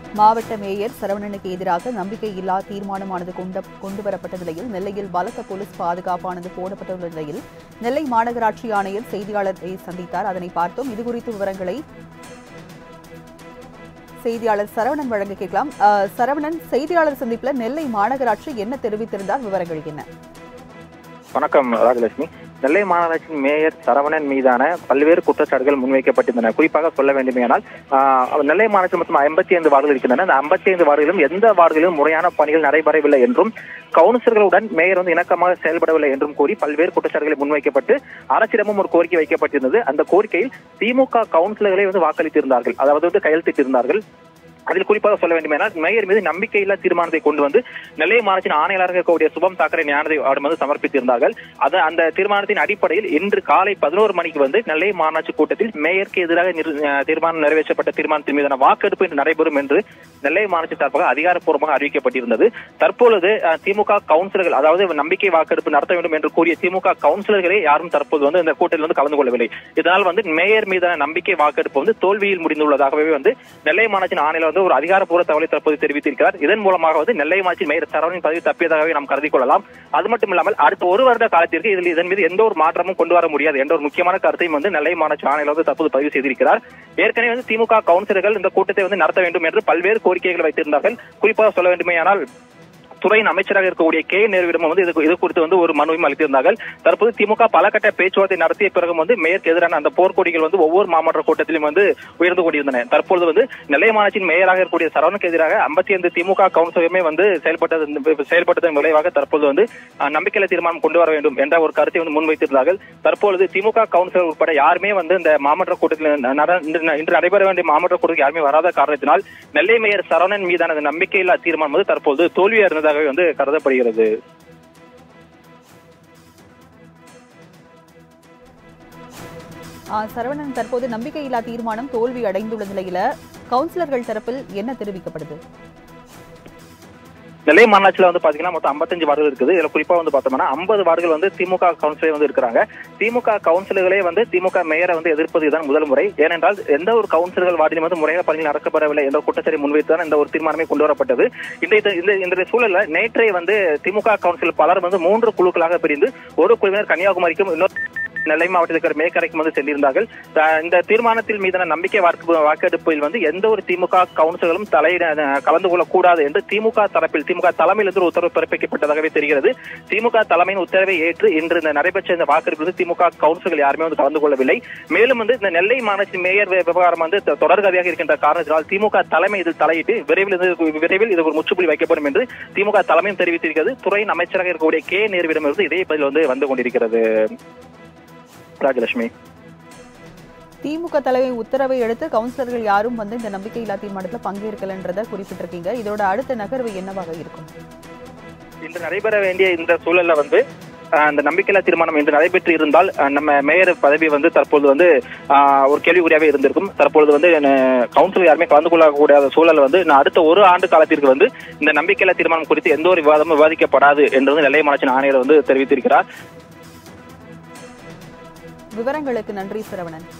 மாவட்ட மேயர் சரவணனுக்கு எதிராக நம்பிக்கையில்லா தீர்மானமானது கொண்ட கொண்டு வரப்பட்ட நிலையில் நெல்லையில் பலத்த போலீஸ் பாதுகாப்பானது போடப்பட்டுள்ள நிலையில் நெல்லை மாநகராட்சி ஆணையர் செய்தியாளரை சந்தித்தார் அதனை பார்த்தோம் இதுகுறித்த விவரங்களை செய்தியாளர் சரவணன் வழங்க கேட்கலாம் அஹ், சரவணன் செய்தியாளர் சந்திப்புல நெல்லை மாநகராட்சி என்ன தெரிவித்திருந்தார் விவரங்கள் என்ன வணக்கம் ராஜலட்சுமி நெல்லை மாநகராட்சியின் மேயர் சரவணன் மீதான பல்வேறு குற்றச்சாட்டுகள் முன்வைக்கப்பட்டிருந்தன குறிப்பாக சொல்ல வேண்டுமேயானால் ஆஹ், நெல்லை மாநகராட்சி மொத்தம் ஐம்பத்தி ஐந்து வார்டுகள் இருக்கின்றன அந்த ஐம்பத்தி ஐந்து வார்டுகளிலும் எந்த வார்டுகளிலும் முறையான பணிகள் நடைபெறவில்லை என்றும் கவுன்சிலர்களுடன் மேயர் வந்து இணக்கமாக செயல்படவில்லை என்றும் கூறி பல்வேறு குற்றச்சாட்டுகளை முன்வைக்கப்பட்டு அரசிடமும் ஒரு கோரிக்கை வைக்கப்பட்டிருந்தது அந்த கோரிக்கையில் திமுக கவுன்சிலர்களை வந்து வாக்களித்திருந்தார்கள் அதாவது வந்து கையெழுத்திட்டிருந்தார்கள் அதில் குறிப்பாக சொல்ல வேண்டுமென்றால் மேயர் மீது நம்பிக்கையில்லா தீர்மானத்தை கொண்டு வந்து நெல்லை மாநிலத்தின் ஆணையாளராக இருக்கக்கூடிய சுபம் தாக்கரே ஞானதை அவரிடம் வந்து சமர்ப்பித்திருந்தார்கள் அது அந்த தீர்மானத்தின் அடிப்படையில் இன்று காலை பதினோரு மணிக்கு வந்து நெல்லை மாநகராட்சி கூட்டத்தில் மேயருக்கு எதிராக நிறு- அஹ் தீர்மானம் நிறைவேற்றப்பட்ட தீர்மானத்தின் மீதான வாக்கெடுப்பு இன்று நடைபெறும் என்று நெல்லை மாநகராட்சி சார்பாக அதிகாரப்பூர்வமாக அறிவிக்கப்பட்டிருந்தது தற்பொழுது அஹ், திமுக கவுன்சிலர்கள் அதாவது நம்பிக்கை வாக்கெடுப்பு நடத்த வேண்டும் என்று கூறிய திமுக கவுன்சிலர்களே யாரும் தற்போது வந்து இந்த கூட்டத்தில் வந்து கலந்து கொள்ளவில்லை இதனால் வந்து மேயர் மீதான நம்பிக்கை வாக்கெடுப்பு வந்து தோல்வியில் முடிந்துள்ளதாகவே வந்து நெல்லை மாநகராட்சியின் ஆணையர் வந்து ஒரு அதிகாரப்பூர்வ தகவலை தற்போது தெரிவித்திருக்கிறார் இதன் மூலமாக வந்து நெல்லை மாநகராட்சி மேயர் சரவணின் பதவி தப்பியதாகவே நாம் கருதி கொள்ளலாம் அது மட்டும் இல்லாமல் அடுத்த ஒரு வருட காலத்திற்கு இதில் இதன் மீது எந்த ஒரு மாற்றமும் கொண்டு வர முடியாது என்ற ஒரு முக்கியமான கருத்தையும் வந்து நெல்லை மாநகராட்சி ஆணையர் வந்து தற்போது பதிவு செய்திருக்கிறார் ஏற்கனவே வந்து திமுக கவுன்சிலர்கள் இந்த கூட்டத்தை வந்து நடத்த வேண்டும் என்று பல்வேறு கோரிக்கைகள் வைத்திருந்தார்கள் குறிப்பாக சொல்ல வேண்டுமேயானால் துறையின் அமைச்சராக இருக்கக்கூடிய கே நேருவிடம் வந்து இது இது குறித்து வந்து ஒரு மனுவையும் அளித்திருந்தார்கள் தற்போது திமுக பல கட்ட பேச்சுவார்த்தை நடத்திய பிறகு வந்து மேற்கு எதிரான அந்த போர்க்கொடிகள் வந்து ஒவ்வொரு மாமன்ற கூட்டத்திலும் வந்து உயர்ந்து கொண்டிருந்தன தற்பொழுது வந்து நெல்லை மாநிலத்தின் மேயராக இருக்கக்கூடிய சரவணுக்கு எதிராக ஐம்பத்தி ஐந்து திமுக கவுன்சிலுமே வந்து செயல்பட்டது செயல்பட்டதன் விளைவாக தற்போது வந்து அஹ், நம்பிக்கையில்லா தீர்மானம் கொண்டு வர வேண்டும் என்ற ஒரு கருத்தை வந்து முன்வைத்திருந்தார்கள் தற்பொழுது திமுக கவுன்சிலர் உட்பட யாருமே வந்து இந்த மாமன்ற கூட்டத்தில் நட- இன்று இன்று நடைபெற வேண்டிய மாமன்ற கூட்டத்தில் யாருமே வராத காரணத்தினால் நெல்லை மேயர் சரவணன் மீதான அந்த நம்பிக்கையில்லா தீர்மானம் வந்து தற்போது தோல்வி அடைந்ததாகவே வந்து கருதப்படுகிறது அஹ், சரவணன் தற்போது நம்பிக்கையில்லா தீர்மானம் தோல்வி அடைந்துள்ள நிலையில கவுன்சிலர்கள் தரப்பில் என்ன தெரிவிக்கப்படுது நெல்லை மாநகராட்சியில வந்து பாத்தீங்கன்னா மொத்தம் 55 வார்டுகள் இருக்குது இதுல குறிப்பா வந்து பார்த்தோம்னா 50 வார்டுகள் வந்து திமுக கவுன்சிலர் வந்து இருக்கிறாங்க திமுக கவுன்சிலர்களே வந்து திமுக மேயரை வந்து எதிர்ப்பது இதுதான் முதல் முறை ஏனென்றால் எந்த ஒரு கவுன்சிலர்கள் வார்டிலும் வந்து முறையாக பணிகள் நடக்கப்படவில்லை என்ற குற்றச்சாட்டை முன்வைத்து தான் இந்த ஒரு தீர்மானமே கொண்டு வரப்பட்டது இந்த இந்த- இந்த இந்த சூழல்ல நேற்றே வந்து திமுக கவுன்சிலர் பலர் வந்து மூன்று குழுக்களாக பிரிந்து ஒரு குழுவினர் கன்னியாகுமரிக்கும் இன்னொரு நெல்லை மாவட்டத்தில் இருக்கிற மேக்கரைக்கும் வந்து சென்றிருந்தார்கள் த- இந்த தீர்மானத்தில் மீதான நம்பிக்கை வாக்கு வாக்கெடுப்பில் வந்து எந்த ஒரு திமுக கவுன்சிலர்களும் தலையிட அஹ், கலந்து கொள்ளக்கூடாது என்று திமுக தரப்பில் திமுக தலைமையிலிருந்து ஒரு உத்தரவு பிறப்பிக்கப்பட்டதாகவே தெரிகிறது திமுக தலைமையின் உத்தரவை ஏற்று இன்று இந்த நடைபெற்ற இந்த வாக்கெடுப்பில் வந்து திமுக கவுன்சிலர்கள் யாருமே வந்து கலந்து கொள்ளவில்லை மேலும் வந்து இந்த நெல்லை மாநகராட்சி மேயர் வி- விவகாரம் வந்து த- தொடர்கதையாக இருக்கின்ற காரணத்தினால் திமுக தலைமை இதில் தலையிட்டு விரைவில் இது விரைவில் இது ஒரு முற்றுப்புள்ளி வைக்கப்படும் என்று திமுக தலைமையும் தெரிவித்திருக்கிறது துறையின் அமைச்சராக இருக்கக்கூடிய கே நேருவிடமிருந்து இதே பதில் வந்து வந்து கொண்டிருக்கிறது ராஜலட்சுமி திமுக தலைமை உத்தரவை அடுத்து கவுன்சிலர்கள் யாரும் வந்து இந்த நம்பிக்கையில்லா தீர்மானத்தில் பங்கேற்கலன்றதை குறிப்பிட்டிருக்கீங்க இதோட அடுத்த நகர்வு என்னவாக இருக்கும் இன்று நடைபெற வேண்டிய இந்த சூழல்ல வந்து அஹ், அந்த நம்பிக்கையில்லா தீர்மானம் இன்று நடைபெற்று இருந்தால் அஹ், நம்ம மேயர் பதவி வந்து தற்போது வந்து அஹ், ஒரு கேள்விக்குறியாவே இருந்திருக்கும் தற்பொழுது வந்து கவுன்சில் யாருமே கலந்து கொள்ளக்கூடாத சூழல் வந்து நான் அடுத்த ஒரு ஆண்டு காலத்திற்கு வந்து இந்த நம்பிக்கையில்லா தீர்மானம் குறித்து எந்த ஒரு விவாதமும் விவாதிக்கப்படாது என்று வந்து நெல்லை மாநகராட்சி ஆணையர் வந்து தெரிவித்திருக்கிறார் விவரங்களுக்கு நன்றி சரவணன்